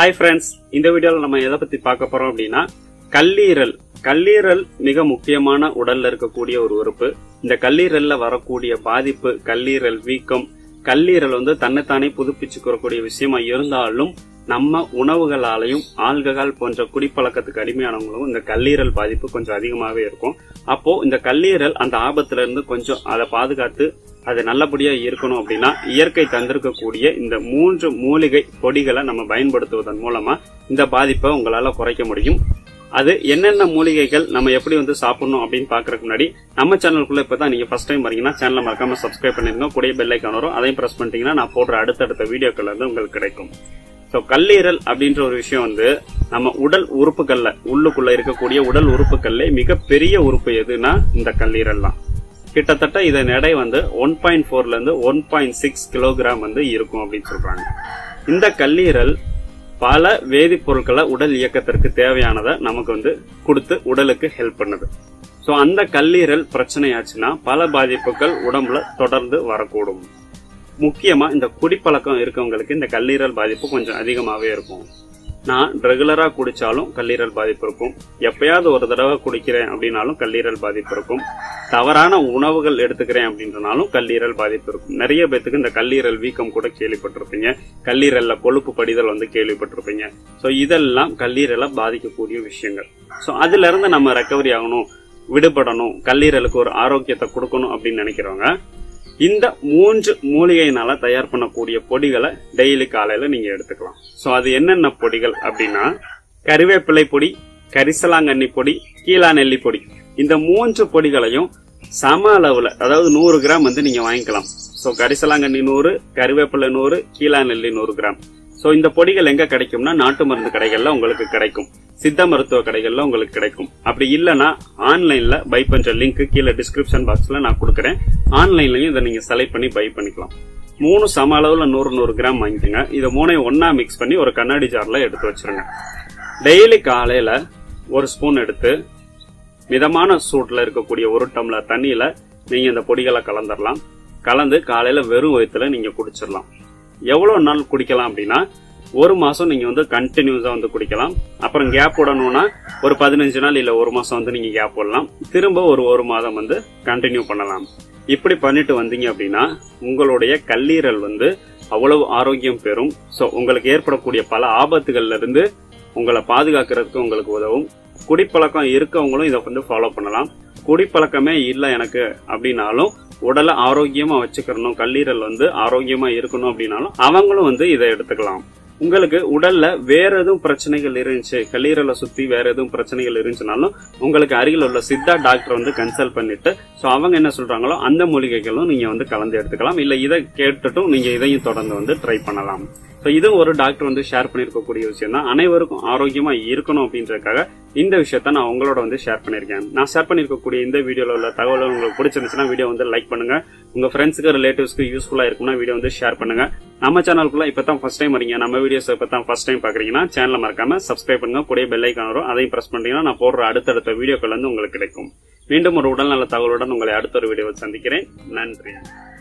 hi friends இந்த வீடியோவில் நம்ம எதை பத்தி பார்க்க போறோம் அப்படின்னா கல்லீரல் கல்லீரல் மிக முக்கியமான உடல்ல இருக்கக்கூடிய ஒரு உறுப்பு இந்த கல்லீரல்ல வரக்கூடிய பாதிப்பு கல்லீரல் வீக்கம் கல்லீரல் வந்து தன்னைத்தானே புதுப்பிச்சுக்கிறக்கூடிய விஷயமா இருந்தாலும் நம்ம உணவுகளாலையும் ஆல்கஹால் போன்ற குடிப்பழக்கத்துக்கு அடிமையானவங்களும் இந்த கல்லீரல் பாதிப்பு கொஞ்சம் அதிகமாவே இருக்கும் அப்போ இந்த கல்லீரல் அந்த ஆபத்துல இருந்து கொஞ்சம் அதை பாதுகாத்து அது நல்லபடியா இருக்கணும் அப்படின்னா இயற்கை தந்திருக்கக்கூடிய இந்த மூன்று மூலிகை பொடிகளை நம்ம பயன்படுத்துவதன் மூலமா இந்த பாதிப்பை உங்களால குறைக்க முடியும் அது என்னென்ன மூலிகைகள் நம்ம எப்படி வந்து சாப்பிடணும் அப்படின்னு பாக்குறதுக்கு முன்னாடி நம்ம சேனலுக்குள்ள இப்பதான் நீங்க ஃபர்ஸ்ட் டைம் வரீங்கன்னா சேனலை மறக்காம சப்ஸ்கிரைப் பண்ணிருங்க கூடிய பெல் ஐக்கான் வரும் அதையும் பிரஸ் பண்ணிட்டீங்கன்னா நான் போடுற அடுத்தடுத்த வீடியோக்கள் வந்து உங்களுக்கு கிடைக்கும் ஸோ கல்லீரல் அப்படின்ற ஒரு விஷயம் வந்து நம்ம உடல் உறுப்புகள்ல உள்ளுக்குள்ள இருக்கக்கூடிய உடல் உறுப்புகள்ல மிகப்பெரிய உறுப்பு எதுனா இந்த கல்லீரல் தான் கிட்டத்தட்ட இதன் எடை வந்து ஒன் பாயிண்ட் ஃபோர்ல இருந்து ஒன் பாயிண்ட் சிக்ஸ் கிலோகிராம் வந்து இருக்கும் அப்படின்னு சொல்றாங்க இந்த கல்லீரல் பல வேதிப்பொருட்களை உடல் இயக்கத்திற்கு தேவையானதை நமக்கு வந்து கொடுத்து உடலுக்கு ஹெல்ப் பண்ணுது ஸோ அந்த கல்லீரல் பிரச்சனையாச்சுன்னா பல பாதிப்புகள் உடம்புல தொடர்ந்து வரக்கூடும் முக்கியமா இந்த குடிப்பழக்கம் இருக்கவங்களுக்கு இந்த கல்லீரல் பாதிப்பு கொஞ்சம் அதிகமாவே இருக்கும் நான் ரெகுலரா குடிச்சாலும் கல்லீரல் பாதிப்பு இருக்கும் எப்பயாவது ஒரு தடவை குடிக்கிறேன் அப்படின்னாலும் கல்லீரல் பாதிப்பு இருக்கும் தவறான உணவுகள் எடுத்துக்கிறேன் அப்படின்றனாலும் கல்லீரல் பாதிப்பு இருக்கும் நிறைய பேத்துக்கு இந்த கல்லீரல் வீக்கம் கூட கேள்விப்பட்டிருப்பீங்க கல்லீரல்ல கொழுப்பு படிதல் வந்து கேள்விப்பட்டிருப்பீங்க ஸோ இதெல்லாம் கல்லீரலை பாதிக்கக்கூடிய விஷயங்கள் ஸோ அதுல இருந்து நம்ம ரெக்கவரி ஆகணும் விடுபடணும் கல்லீரலுக்கு ஒரு ஆரோக்கியத்தை கொடுக்கணும் அப்படின்னு நினைக்கிறவங்க இந்த மூன்று மூலிகையினால தயார் பண்ணக்கூடிய பொடிகளை டெய்லி காலையில நீங்க எடுத்துக்கலாம் சோ அது என்னென்ன பொடிகள் அப்படின்னா கறிவேப்பிலை பொடி கரிசலாங்கண்ணி பொடி கீழா நெல்லி பொடி இந்த மூன்று பொடிகளையும் சம அளவுல அதாவது நூறு கிராம் வந்து நீங்க வாங்கிக்கலாம் சோ கரிசலாங்கண்ணி நூறு கறிவேப்பிலை நூறு கீழா நெல்லி நூறு கிராம் சோ இந்த பொடிகள் எங்க கிடைக்கும்னா நாட்டு மருந்து கடைகள்ல உங்களுக்கு கிடைக்கும் சித்த மருத்துவ கடைகள்ல உங்களுக்கு கிடைக்கும் அப்படி இல்லனா ஆன்லைன்ல பை பண்ற லிங்க் கீழே டிஸ்கிரிப்ஷன் பாக்ஸ்ல நான் கொடுக்குறேன் ஆன்லைன்லயும் இதை நீங்க செலக்ட் பண்ணி பை பண்ணிக்கலாம் மூணு சம அளவுல நூறு நூறு கிராம் வாங்கிக்கோங்க இதை மூணையும் ஒன்னா மிக்ஸ் பண்ணி ஒரு கண்ணாடி ஜார்ல எடுத்து வச்சிருங்க டெய்லி காலையில ஒரு ஸ்பூன் எடுத்து மிதமான சூட்ல இருக்கக்கூடிய ஒரு டம்ளர் தண்ணியில நீங்க இந்த பொடிகளை கலந்துடலாம் கலந்து காலையில வெறும் வயிற்றுல நீங்க குடிச்சிடலாம் எவ்வளவு நாள் குடிக்கலாம் அப்படின்னா ஒரு மாசம் நீங்க வந்து கண்டினியூஸா வந்து குடிக்கலாம் அப்புறம் கேப் விடணும்னா ஒரு பதினஞ்சு நாள் இல்ல ஒரு மாசம் வந்து நீங்க கேப் விடலாம் திரும்ப ஒரு ஒரு மாதம் வந்து கண்டினியூ பண்ணலாம் இப்படி பண்ணிட்டு வந்தீங்க அப்படின்னா உங்களுடைய கல்லீரல் வந்து அவ்வளவு ஆரோக்கியம் பெறும் சோ உங்களுக்கு ஏற்படக்கூடிய பல ஆபத்துகள்ல இருந்து உங்களை பாதுகாக்கிறதுக்கு உங்களுக்கு உதவும் குடிப்பழக்கம் இருக்கவங்களும் இதை வந்து ஃபாலோ பண்ணலாம் குடிப்பழக்கமே இல்லை எனக்கு அப்படின்னாலும் உடலை ஆரோக்கியமா வச்சுக்கணும் கல்லீரல் வந்து ஆரோக்கியமா இருக்கணும் அப்படின்னாலும் அவங்களும் வந்து இதை எடுத்துக்கலாம் உங்களுக்கு உடல்ல வேற எதுவும் பிரச்சனைகள் இருந்துச்சு கல்லீரலை சுத்தி வேற எதுவும் பிரச்சனைகள் இருந்துச்சுனாலும் உங்களுக்கு அருகில் உள்ள சித்தா டாக்டர் வந்து கன்சல்ட் பண்ணிட்டு சோ அவங்க என்ன சொல்றாங்களோ அந்த மூலிகைகளும் நீங்க வந்து கலந்து எடுத்துக்கலாம் இல்ல இதை கேட்டுட்டும் நீங்க இதையும் தொடர்ந்து வந்து ட்ரை பண்ணலாம் ஸோ இது ஒரு டாக்டர் வந்து ஷேர் பண்ணியிருக்கக்கூடிய விஷயம் தான் அனைவருக்கும் ஆரோக்கியமா இருக்கணும் அப்படின்றதுக்காக இந்த விஷயத்த நான் உங்களோட வந்து ஷேர் பண்ணியிருக்கேன் நான் ஷேர் பண்ணியிருக்கக்கூடிய இந்த வீடியோல உள்ள தகவல் உங்களுக்கு பிடிச்சிருந்துச்சுன்னா வீடியோ வந்து லைக் பண்ணுங்க உங்க ஃப்ரெண்ட்ஸுக்கு ரிலேட்டிவ்ஸ்க்கு யூஸ்ஃபுல்லா இருக்கும்னா வீடியோ வந்து ஷேர் பண்ணுங்க நம்ம சேனலுக்குள்ள இப்போ தான் ஃபர்ஸ்ட் டைம் வரீங்க நம்ம வீடியோஸ் இப்போ தான் ஃபர்ஸ்ட் டைம் பாக்குறீங்கன்னா சேனலை மறக்காம சப்ஸ்கிரைப் பண்ணுங்க கூடிய பெல் ஐக்கான் வரும் அதையும் பிரஸ் பண்ணீங்கன்னா நான் போடுற அடுத்தடுத்த வீடியோக்கள் வந்து உங்களுக்கு கிடைக்கும் மீண்டும் ஒரு உடல்நல தகவலுடன் உங்களை அடுத்த ஒரு வீடியோவில் சந்திக்கிறேன் நன்றி